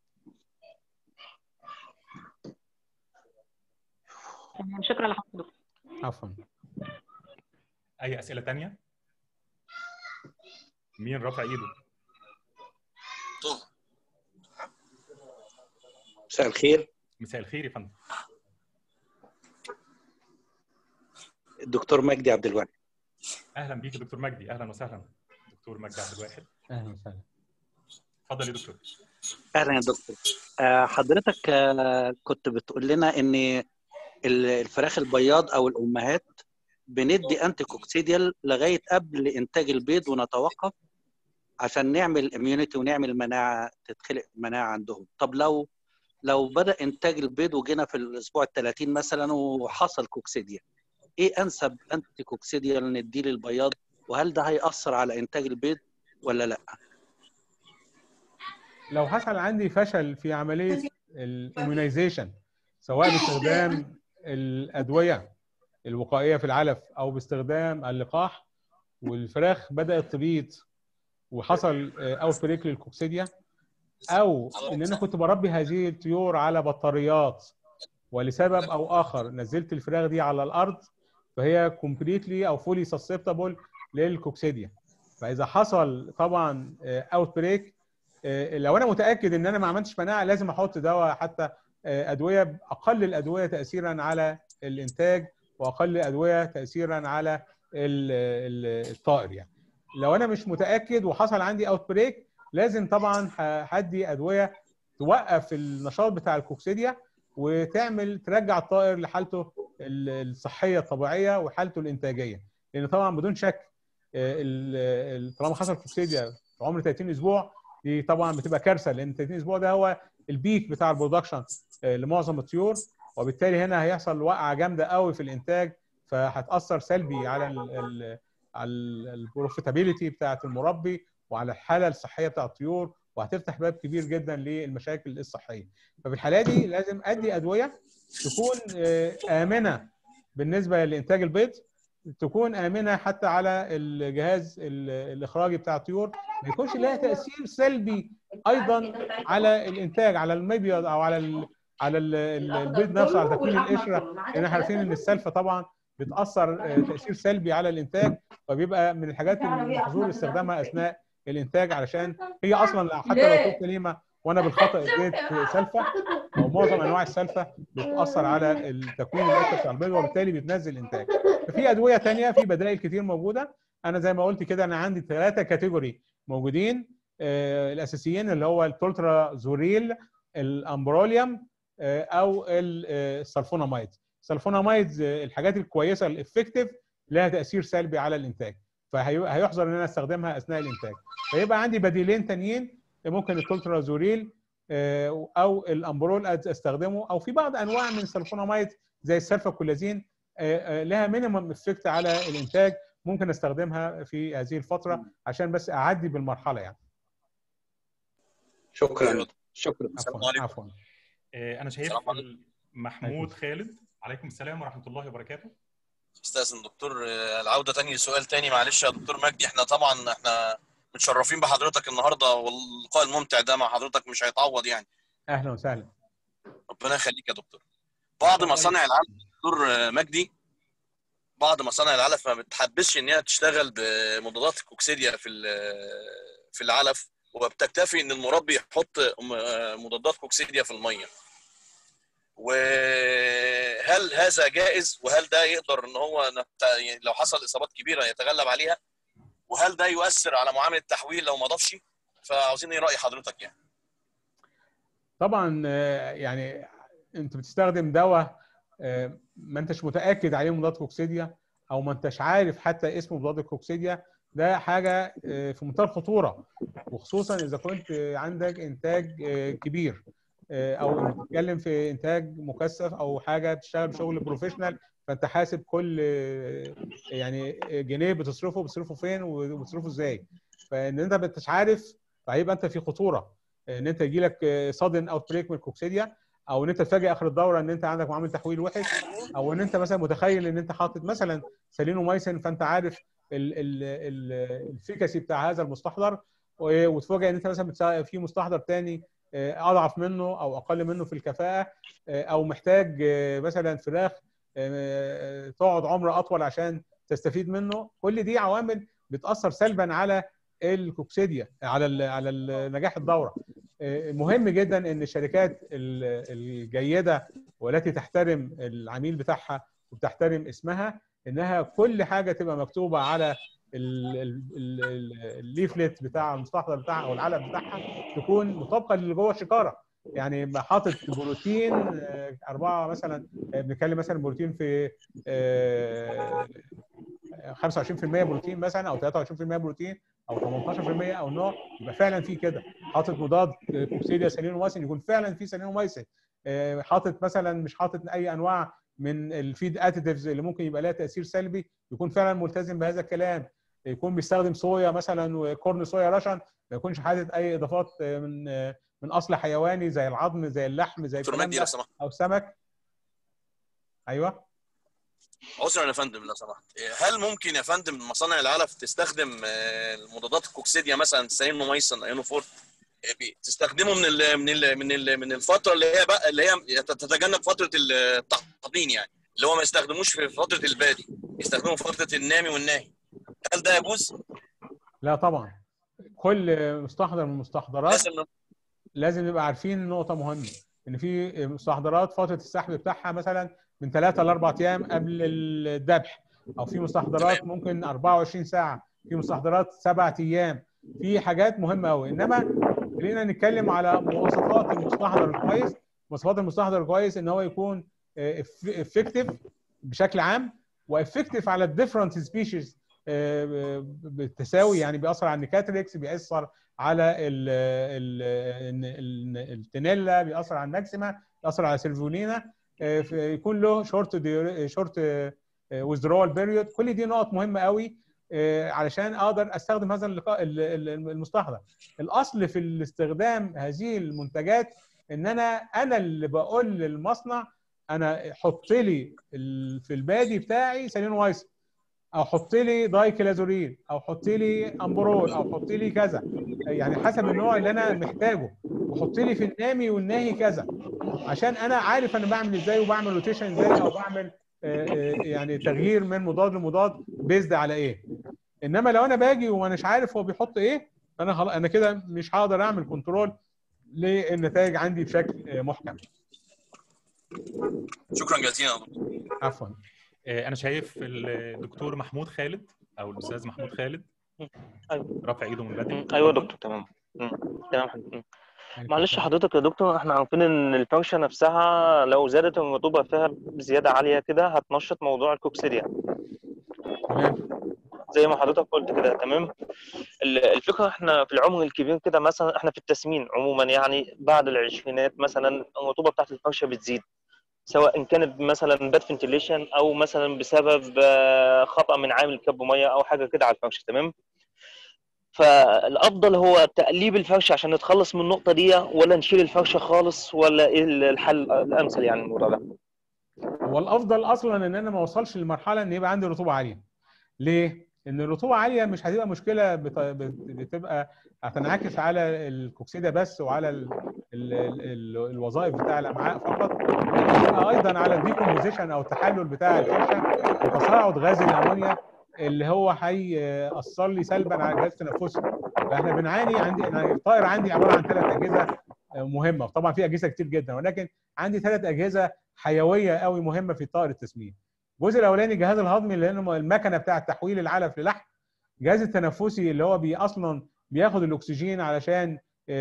Speaker 8: تمام شكرا لحضرتك دكتور
Speaker 3: عفوا
Speaker 1: اي اسئله تانية مين رافع ايده
Speaker 6: طه
Speaker 9: مساء الخير
Speaker 1: مساء الخير يا فندم
Speaker 9: الدكتور مجدي عبد الواحد
Speaker 1: اهلا بيك يا دكتور مجدي اهلا وسهلا دكتور مجدي عبد الواحد
Speaker 3: اهلا وسهلا
Speaker 1: اتفضل يا دكتور
Speaker 9: اهلا يا دكتور آه، حضرتك آه، كنت بتقول لنا ان ال- الفراخ البياض او الامهات بندي انتي كوكسيديال لغايه قبل انتاج البيض ونتوقف عشان نعمل اميونيتي ونعمل مناعه تتخلق مناعه عندهم طب لو لو بدا انتاج البيض وجينا في الاسبوع ال 30 مثلا وحصل كوكسيديا ايه انسب انتي كوكسيديال نديه للبياض وهل ده هيأثر على انتاج البيض ولا لا؟
Speaker 3: لو حصل عندي فشل في عمليه الاميونيزيشن سواء باستخدام الادويه الوقائيه في العلف او باستخدام اللقاح والفراخ بدات تبيض وحصل اوت بريك للكوكسيديا او ان انا كنت بربي هذه الطيور على بطاريات ولسبب او اخر نزلت الفراخ دي على الارض فهي كومبليتلي او فولي سسبتبل للكوكسيديا فاذا حصل طبعا اوت بريك لو انا متاكد ان انا ما عملتش مناعه لازم احط دواء حتى آه، ادويه اقل الادويه تاثيرا على الانتاج واقل ادويه تاثيرا على ال- ال- الطائر يعني لو انا مش متاكد وحصل عندي اوت بريك لازم طبعا ه- هدي ادويه توقف النشاط بتاع الكوكسيديا وتعمل ترجع الطائر لحالته ال- الصحيه الطبيعيه وحالته الانتاجيه لان طبعا بدون شك آه، ال- ال- طالما حصل كوكسيديا في عمر 30 اسبوع دي طبعا بتبقى كارثه لان 30 اسبوع ده هو البيك بتاع البرودكشن آه، لمعظم الطيور وبالتالي هنا هيحصل وقعه جامده قوي في الانتاج فهتاثر سلبي على ال ال على البروفيتابيلتي بتاعه المربي وعلى الحاله الصحيه بتاع الطيور وهتفتح باب كبير جدا للمشاكل الصحيه ففي الحاله دي لازم ادي ادويه تكون آه، امنه بالنسبه لانتاج البيض تكون امنه حتى على الجهاز ال- الاخراجي بتاع الطيور ما يكونش لها تاثير سلبي ايضا على الانتاج على المبيض او على ال على ال- ال- البيض نفسه على تكوين القشره لان احنا عارفين ان السلفه طبعا بتاثر آه، تاثير سلبي على الانتاج فبيبقى من الحاجات المحظور استخدامها اثناء الانتاج علشان هي اصلا حتى لو كنت سليمه وانا بالخطا اديت سلفه او معظم انواع السلفه بتاثر على التكوين القشره بتاع البيض وبالتالي بتنزل الانتاج ففي ادويه تانية في بدائل كتير موجوده انا زي ما قلت كده انا عندي ثلاثه كاتيجوري موجودين آه، الاساسيين اللي هو التولترا زوريل الامبروليوم آه، او ال- آه، السلفونامايد السلفونامايد آه، الحاجات الكويسه الافكتيف لها تاثير سلبي على الانتاج فهيحظر ان انا استخدمها اثناء الانتاج فيبقى عندي بديلين تانيين ممكن التولترا زوريل آه، او الامبرول أد- استخدمه او في بعض انواع من السلفونامايد زي السلفاكولازين آه، آه، لها مينيمم افكت على الانتاج ممكن استخدمها في هذه الفتره عشان بس اعدي بالمرحله يعني
Speaker 9: شكرا شكرا
Speaker 3: عفوا عفوا
Speaker 1: آه، انا شايف
Speaker 6: السلام عليكم.
Speaker 1: محمود خالد عليكم السلام ورحمه الله وبركاته
Speaker 6: استاذن دكتور آه، العوده تاني لسؤال تاني معلش يا دكتور مجدي احنا طبعا احنا متشرفين بحضرتك النهارده واللقاء الممتع ده مع حضرتك مش هيتعوض يعني
Speaker 3: اهلا وسهلا
Speaker 6: ربنا يخليك يا دكتور بعض مصانع العلف دكتور آه، مجدي بعض مصانع العلف ما بتحبسش ان هي تشتغل بمضادات الكوكسيديا في ال- في العلف وبتكتفي ان المربي يحط م- آه، مضادات كوكسيديا في الميه وهل هذا جائز وهل ده يقدر ان هو نت- يعني لو حصل اصابات كبيره يتغلب عليها وهل ده يؤثر على معامله التحويل لو ما ضافش فعاوزين ايه راي حضرتك يعني
Speaker 3: طبعا آه، يعني انت بتستخدم دواء آه، ما انتش متاكد عليه مضاد كوكسيديا او ما انتش عارف حتى اسمه مضاد الكوكسيديا ده حاجه آه، في منتهى الخطوره وخصوصا اذا كنت آه، عندك انتاج آه، كبير آه، او بتتكلم في انتاج مكثف او حاجه بتشتغل بشغل بروفيشنال فانت حاسب كل آه، يعني جنيه بتصرفه بتصرفه فين وبتصرفه ازاي فان انت ما انتش عارف فهيبقى انت في خطوره ان انت يجي لك صادن اوت بريك من الكوكسيديا او ان انت تفاجئ اخر الدوره ان انت عندك معامل تحويل وحش او ان انت مثلا متخيل ان انت حاطط مثلا سالينومايسين فانت عارف الفيكاسي بتاع هذا المستحضر و- وتفاجئ ان انت مثلا بتسا- في مستحضر تاني آه، اضعف منه او اقل منه في الكفاءه آه، او محتاج آه، مثلا فراخ آه، تقعد عمر اطول عشان تستفيد منه كل دي عوامل بتاثر سلبا على الكوكسيديا على ال على ال- نجاح الدوره آه، مهم جدا ان الشركات ال- الجيده والتي تحترم العميل بتاعها وبتحترم اسمها انها كل حاجه تبقى مكتوبه على ال- ال- ال- ال- الليفلت بتاع المستحضر بتاعها او العلب بتاعها تكون مطابقه للي جوه الشكاره يعني يبقى حاطط بروتين آه، اربعه مثلا آه، بنتكلم مثلا بروتين في آه، 25% بروتين مثلا او 23% بروتين او 18% او نوع يبقى فعلا في كده حاطط مضاد كوكسيديا سالينومايسين يكون فعلا في سالينومايسين آه، حاطط مثلا مش حاطط اي انواع من الفيد اديتيفز اللي ممكن يبقى لها تاثير سلبي يكون فعلا ملتزم بهذا الكلام يكون بيستخدم صويا مثلا وكورن صويا رشن ما يكونش حاطط اي اضافات آه، من آه، من اصل حيواني زي العظم زي اللحم زي
Speaker 6: دكتور
Speaker 3: الكلام
Speaker 6: مجدي
Speaker 3: ده
Speaker 6: لو سمحت
Speaker 3: او سمك ايوه
Speaker 6: عذرا يا فندم لو سمحت هل ممكن يا فندم مصانع العلف تستخدم آه، المضادات الكوكسيديا مثلا سينومايسين ايونوفور آه، بي- تستخدمه من ال من ال من ال من الفتره اللي هي بقى اللي هي تتجنب فتره التحضين يعني اللي هو ما يستخدموش في فتره البادي يستخدموا فتره النامي والناهي هل ده يجوز؟
Speaker 3: لا طبعا كل مستحضر من المستحضرات
Speaker 6: لازم
Speaker 3: لازم نبقى عارفين نقطة مهمة إن في مستحضرات فترة السحب بتاعها مثلا من ثلاثة لأربع أيام قبل الذبح أو في مستحضرات ممكن 24 ساعة في مستحضرات سبعة أيام في حاجات مهمة أوي إنما خلينا نتكلم على مواصفات المستحضر الكويس مواصفات المستحضر الكويس إن هو يكون افكتيف بشكل عام وافكتيف على الديفرنت سبيشيز بالتساوي يعني بيأثر على النيكاتريكس بيأثر على ال ال ال التنيلا بيأثر على النكسما بيأثر على سيلفونينا يكون له شورت شورت ويزدرول بيريود كل دي نقط مهمه قوي علشان اقدر استخدم هذا اللقاء المستحضر الاصل في الاستخدام هذه المنتجات ان انا انا اللي بقول للمصنع انا حط لي في البادي بتاعي سالين وايس او حط لي دايكلازورين او حط لي امبرول او حط لي كذا يعني حسب النوع اللي انا محتاجه وحط لي في النامي والناهي كذا عشان انا عارف انا بعمل ازاي وبعمل روتيشن ازاي او بعمل يعني تغيير من مضاد لمضاد بيزد على ايه انما لو انا باجي ومانيش عارف هو بيحط ايه انا خلاص انا كده مش هقدر اعمل كنترول للنتائج عندي بشكل محكم
Speaker 6: شكرا جزيلا يا دكتور
Speaker 3: عفوا
Speaker 1: انا شايف الدكتور محمود خالد او الاستاذ محمود خالد
Speaker 2: ايوه
Speaker 1: رافع ايده من بدري
Speaker 2: ايوه يا دكتور تمام تمام حضرتك معلش حضرتك يا دكتور احنا عارفين ان الفرشه نفسها لو زادت الرطوبه فيها بزياده عاليه كده هتنشط موضوع الكوكسيديا
Speaker 3: تمام
Speaker 2: زي ما حضرتك قلت كده تمام الفكره احنا في العمر الكبير كده مثلا احنا في التسمين عموما يعني بعد العشرينات مثلا الرطوبه بتاعت الفرشه بتزيد سواء كانت مثلا باد فنتيليشن او مثلا بسبب خطا من عامل كب ميه او حاجه كده على الفرشه تمام فالافضل هو تقليب الفرشه عشان نتخلص من النقطه دي ولا نشيل الفرشه خالص ولا ايه الحل الامثل يعني الموضوع ده
Speaker 3: هو الافضل اصلا ان انا ما اوصلش لمرحله ان يبقى عندي رطوبه عاليه ليه ان الرطوبه عاليه مش هتبقى مشكله بتبقى هتنعكس على الكوكسيدا بس وعلى ال ال ال الوظائف بتاع الامعاء فقط لكن ايضا على الديكومبوزيشن او التحلل بتاع الفرشه وتصاعد غاز الامونيا اللي هو هيأثر لي سلبا على الجهاز التنفسي فاحنا بنعاني عندي انا الطائر عندي عباره عن ثلاث اجهزه مهمه طبعا في اجهزه كتير جدا ولكن عندي ثلاث اجهزه حيويه قوي مهمه في طائر التسمين الجزء الاولاني الجهاز الهضمي اللي هو المكنه بتاعه تحويل العلف للحم الجهاز التنفسي اللي هو بي اصلا بياخد الاكسجين علشان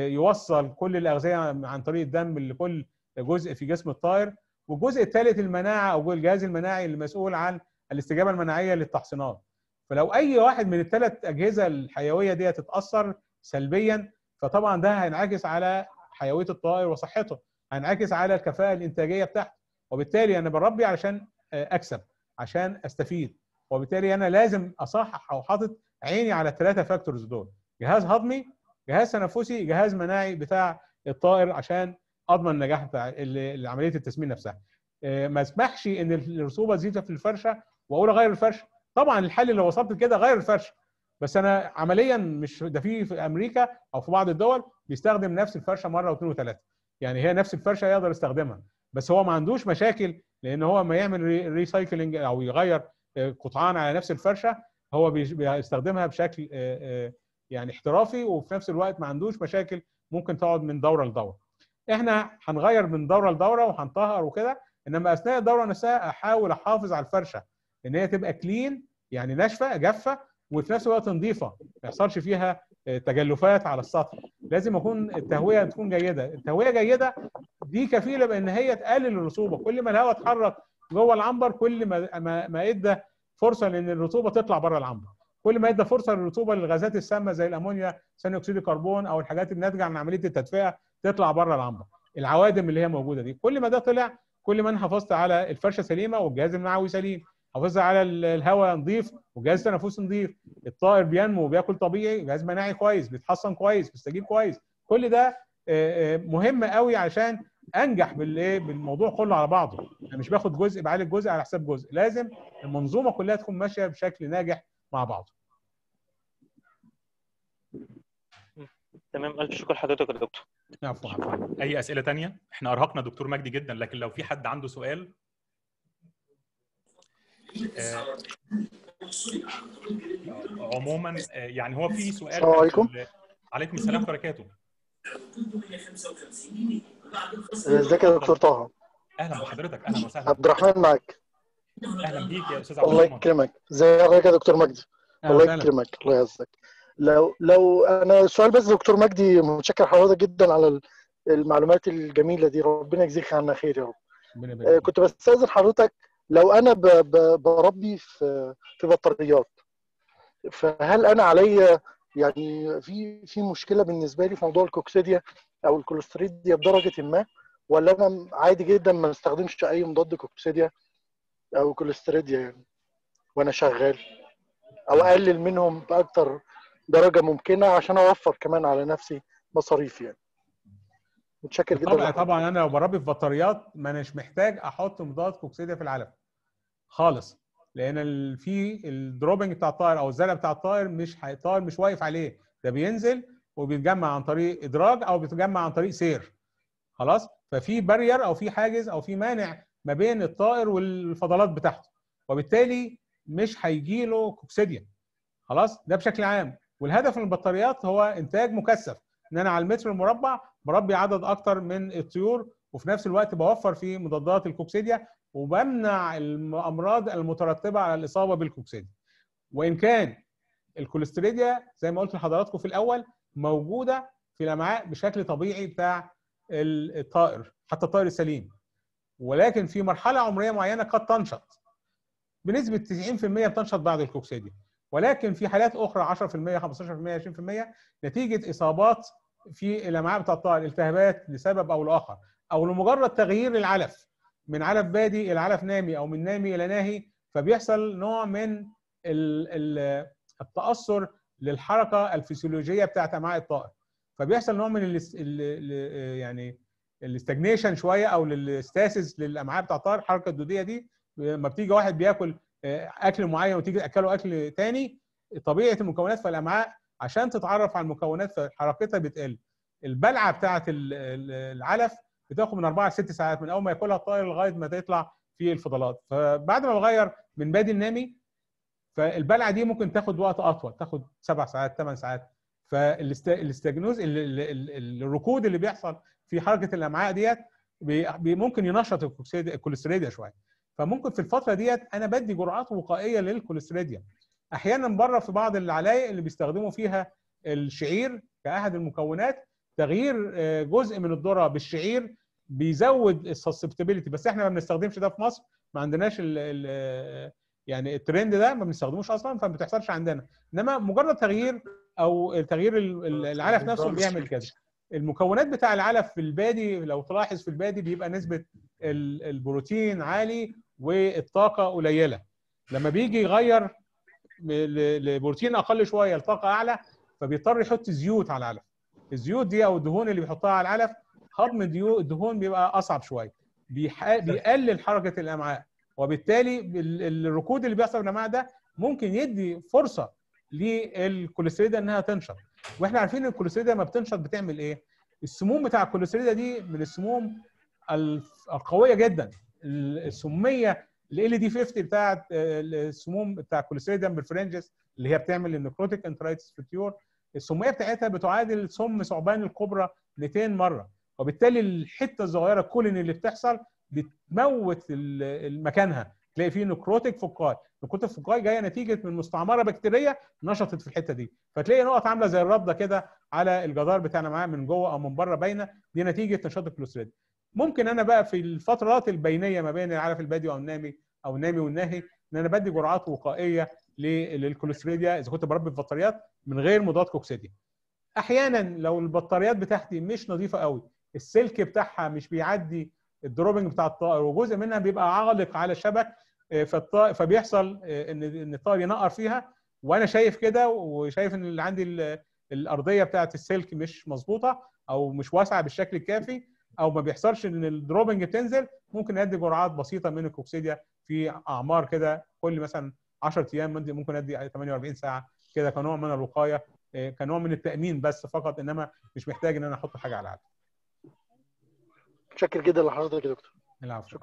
Speaker 3: يوصل كل الاغذيه عن طريق الدم لكل جزء في جسم الطائر والجزء الثالث المناعه او الجهاز المناعي المسؤول عن الاستجابه المناعيه للتحصينات فلو اي واحد من الثلاث اجهزه الحيويه دي تتاثر سلبيا فطبعا ده هينعكس على حيويه الطائر وصحته هينعكس على الكفاءه الانتاجيه بتاعته وبالتالي انا بربي علشان اكسب عشان استفيد وبالتالي انا لازم اصحح او حاطط عيني على الثلاثه فاكتورز دول جهاز هضمي جهاز تنفسي جهاز مناعي بتاع الطائر عشان اضمن النجاح بتاع عمليه التسمين نفسها ما اسمحش ان الرطوبه تزيد في الفرشه واقول اغير الفرشه طبعا الحل لو وصلت كده غير الفرشه بس انا عمليا مش ده في في امريكا او في بعض الدول بيستخدم نفس الفرشه مره واثنين وثلاثه يعني هي نفس الفرشه يقدر يستخدمها بس هو ما عندوش مشاكل لان هو ما يعمل ريسايكلينج او يغير قطعان على نفس الفرشه هو بيستخدمها بشكل يعني احترافي وفي نفس الوقت ما عندوش مشاكل ممكن تقعد من دوره لدوره احنا هنغير من دوره لدوره وهنطهر وكده انما اثناء الدوره نفسها احاول احافظ على الفرشه ان هي تبقى كلين يعني ناشفه جافه وفي نفس الوقت نظيفه ما يحصلش فيها تجلفات على السطح لازم يكون التهويه تكون جيده التهويه جيده دي كفيله بان هي تقلل الرطوبه كل ما الهواء اتحرك جوه العنبر كل ما ما, ما ادى فرصه لان الرطوبه تطلع بره العنبر كل ما ادى فرصه للرطوبه للغازات السامه زي الامونيا ثاني اكسيد الكربون او الحاجات الناتجه عن عمليه التدفئه تطلع بره العنبر العوادم اللي هي موجوده دي كل ما ده طلع كل ما انا حافظت على الفرشه سليمه والجهاز المناعوي سليم حافظت على الهواء نظيف وجهاز تنفس نظيف الطائر بينمو وبياكل طبيعي جهاز مناعي كويس بيتحصن كويس بيستجيب كويس كل ده مهم قوي عشان انجح بالايه بالموضوع كله على بعضه انا مش باخد جزء بعالج جزء على حساب جزء لازم المنظومه كلها تكون ماشيه بشكل ناجح مع بعض
Speaker 2: تمام الف شكر حضرتك يا دكتور
Speaker 3: عفوا عفوا
Speaker 1: اي اسئله تانية احنا ارهقنا دكتور مجدي جدا لكن لو في حد عنده سؤال آه، عموما آه، يعني هو في سؤال
Speaker 10: السلام عليكم.
Speaker 1: عليكم السلام وبركاته
Speaker 10: ازيك يا دكتور طه
Speaker 1: اهلا بحضرتك اهلا وسهلا
Speaker 10: عبد الرحمن معاك
Speaker 1: اهلا بيك يا استاذ عبد
Speaker 10: الله
Speaker 1: الرحمن
Speaker 10: يكرمك ازي حضرتك يا دكتور مجدي
Speaker 3: أهلا
Speaker 10: الله
Speaker 3: وسهلا.
Speaker 10: يكرمك الله يعزك لو لو انا السؤال بس دكتور مجدي متشكر حضرتك جدا على ال- المعلومات الجميله دي ربنا يجزيك عنا خير يا رب
Speaker 3: ربنا
Speaker 10: آه،
Speaker 3: يبارك فيك.
Speaker 10: كنت بستاذن حضرتك لو انا ب- ب- بربي في في بطاريات فهل انا عليا يعني في في مشكله بالنسبه لي في موضوع الكوكسيديا او الكوليستريديا بدرجه ما ولا انا عادي جدا ما استخدمش اي مضاد كوكسيديا او كوليستريديا يعني وانا شغال او اقلل منهم باكتر درجه ممكنه عشان اوفر كمان على نفسي مصاريف يعني متشكر جدا
Speaker 3: طبعا
Speaker 10: لحضرتك.
Speaker 3: طبعا انا لو بربي في بطاريات ما اناش محتاج احط مضاد كوكسيديا في العلف خالص لان ال- في الدروبنج بتاع الطائر او الزرع بتاع الطائر مش ح- الطائر مش واقف عليه ده بينزل وبيتجمع عن طريق ادراج او بيتجمع عن طريق سير خلاص ففي بارير او في حاجز او في مانع ما بين الطائر والفضلات بتاعته وبالتالي مش هيجي له كوكسيديا خلاص ده بشكل عام والهدف من البطاريات هو انتاج مكثف ان انا على المتر المربع بربي عدد اكتر من الطيور وفي نفس الوقت بوفر في مضادات الكوكسيديا وبمنع الامراض المترتبه على الاصابه بالكوكسيديا وان كان الكوليستريديا زي ما قلت لحضراتكم في الاول موجوده في الامعاء بشكل طبيعي بتاع ال- الطائر حتى الطائر السليم ولكن في مرحله عمريه معينه قد تنشط بنسبه 90% بتنشط بعد الكوكسيديا ولكن في حالات اخرى 10% 15% 20% نتيجه اصابات في الامعاء بتاع الطائر التهابات لسبب او لاخر او لمجرد تغيير العلف من علف بادي الى علف نامي او من نامي الى ناهي فبيحصل نوع من ال- ال- التاثر للحركه الفسيولوجيه بتاعت امعاء الطائر فبيحصل نوع من الاس- ال- ال- يعني الاستجنيشن شويه او الاستاسيس للامعاء بتاع الطائر الحركه الدوديه دي لما بتيجي واحد بياكل آه، اكل معين وتيجي تاكله اكل تاني طبيعه المكونات في الامعاء عشان تتعرف على المكونات فحركتها بتقل البلعه بتاعه ال- ال- العلف بتاخد من 4 ل 6 ساعات من اول ما ياكلها الطائر لغايه ما تطلع في الفضلات فبعد ما بغير من بادي النامي فالبلعه دي ممكن تاخد وقت اطول تاخد 7 ساعات 8 ساعات فالاستجنوز ال- ال- ال- الركود اللي بيحصل في حركه الامعاء ديت بي- بي- ممكن ينشط الكوكسيد- الكوليستريديا شويه فممكن في الفتره ديت انا بدي جرعات وقائيه للكوليستريديا احيانا بره في بعض العلايق اللي بيستخدموا فيها الشعير كاحد المكونات تغيير آه، جزء من الذره بالشعير بيزود السسبتابيلتي بس احنا ما بنستخدمش ده في مصر ما عندناش ال ال يعني الترند ده ما بنستخدموش اصلا فما بتحصلش عندنا انما مجرد تغيير او تغيير ال- ال- العلف نفسه بيعمل كده المكونات بتاع العلف في البادي لو تلاحظ في البادي بيبقى نسبه ال- البروتين عالي والطاقه قليله لما بيجي يغير ل- لبروتين اقل شويه لطاقه اعلى فبيضطر يحط زيوت على العلف الزيوت دي او الدهون اللي بيحطها على العلف هضم الديو- الدهون بيبقى اصعب شويه بيح- بيقلل حركه الامعاء وبالتالي ال- الركود اللي بيحصل في الامعاء ده ممكن يدي فرصه للكوليستريدا انها تنشط واحنا عارفين ان الكوليستريدا لما بتنشط بتعمل ايه السموم بتاع الكوليستريدا دي من السموم الف- القويه جدا ال- السميه ال دي 50 بتاعت آه، السموم بتاع الكوليستريديم بالفرنجس اللي هي بتعمل النكروتيك انترايتس فيتيور السميه بتاعتها بتعادل سم ثعبان الكبرى 200 مره وبالتالي الحته الصغيره الكولين اللي بتحصل بتموت ال- مكانها تلاقي فيه نكروتيك فقاي نكروتيك فقاي جايه نتيجه من مستعمره بكتيريه نشطت في الحته دي فتلاقي نقط عامله زي الرده كده على الجدار بتاعنا معاه من جوه او من بره باينه دي نتيجه نشاط الكوليسترول ممكن انا بقى في الفترات البينيه ما بين العلف البادي او النامي او النامي والناهي ان انا بدي جرعات وقائيه ل- للكوليستريديا اذا كنت بربي بطاريات من غير مضاد كوكسيديا احيانا لو البطاريات بتاعتي مش نظيفه قوي السلك بتاعها مش بيعدي الدروبنج بتاع الطائر وجزء منها بيبقى عالق على الشبك آه، فالطائر فبيحصل آه، ان ان الطائر ينقر فيها وانا شايف كده وشايف ان اللي عندي ال- الارضيه بتاعت السلك مش مظبوطه او مش واسعه بالشكل الكافي او ما بيحصلش ان الدروبنج بتنزل ممكن ادي جرعات بسيطه من الكوكسيديا في اعمار كده كل مثلا 10 ايام ممكن ممكن ادي 48 ساعه كده كنوع من الوقايه آه، كنوع من التامين بس فقط انما مش محتاج ان انا احط حاجه على العلم
Speaker 10: متشكر جدا لحضرتك يا دكتور
Speaker 3: العفو
Speaker 10: شكرا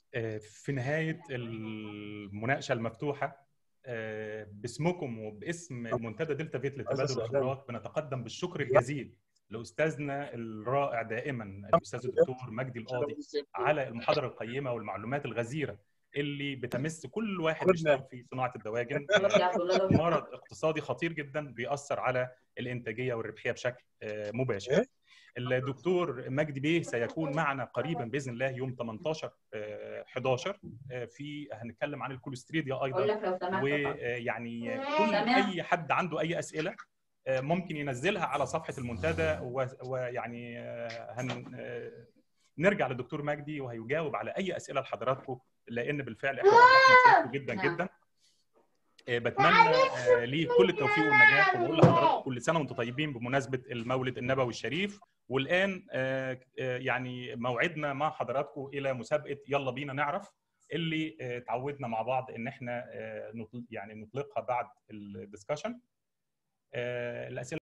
Speaker 1: آه، في نهايه المناقشه المفتوحه آه، باسمكم وباسم منتدى دلتا فيت لتبادل
Speaker 10: السؤال.
Speaker 1: الخبرات بنتقدم بالشكر الجزيل لاستاذنا الرائع دائما الاستاذ الدكتور مجدي القاضي على المحاضره القيمه والمعلومات الغزيره اللي بتمس كل واحد بيشتغل في صناعه الدواجن مرض اقتصادي خطير جدا بيأثر على الانتاجيه والربحيه بشكل آه، مباشر. الدكتور مجدي بيه سيكون معنا قريبا باذن الله يوم 18 آه، 11 آه، في هنتكلم عن الكوليستريديا ايضا
Speaker 11: أقول لك لو سمحت
Speaker 1: ويعني كل
Speaker 11: سماح.
Speaker 1: اي حد عنده اي اسئله آه، ممكن ينزلها على صفحه المنتدى و- ويعني آه، هن آه، نرجع للدكتور مجدي وهيجاوب على اي اسئله لحضراتكم لان بالفعل احنا بنحب نسعدكم جدا
Speaker 11: نعم.
Speaker 1: جدا آه، بتمنى آه، ليه كل التوفيق والنجاح وبقول لحضراتكم كل سنه وانتم طيبين بمناسبه المولد النبوي الشريف والان آه، آه، يعني موعدنا مع حضراتكم الى مسابقه يلا بينا نعرف اللي آه، تعودنا مع بعض ان احنا آه، نطل- يعني نطلقها بعد الدسكشن الاسئله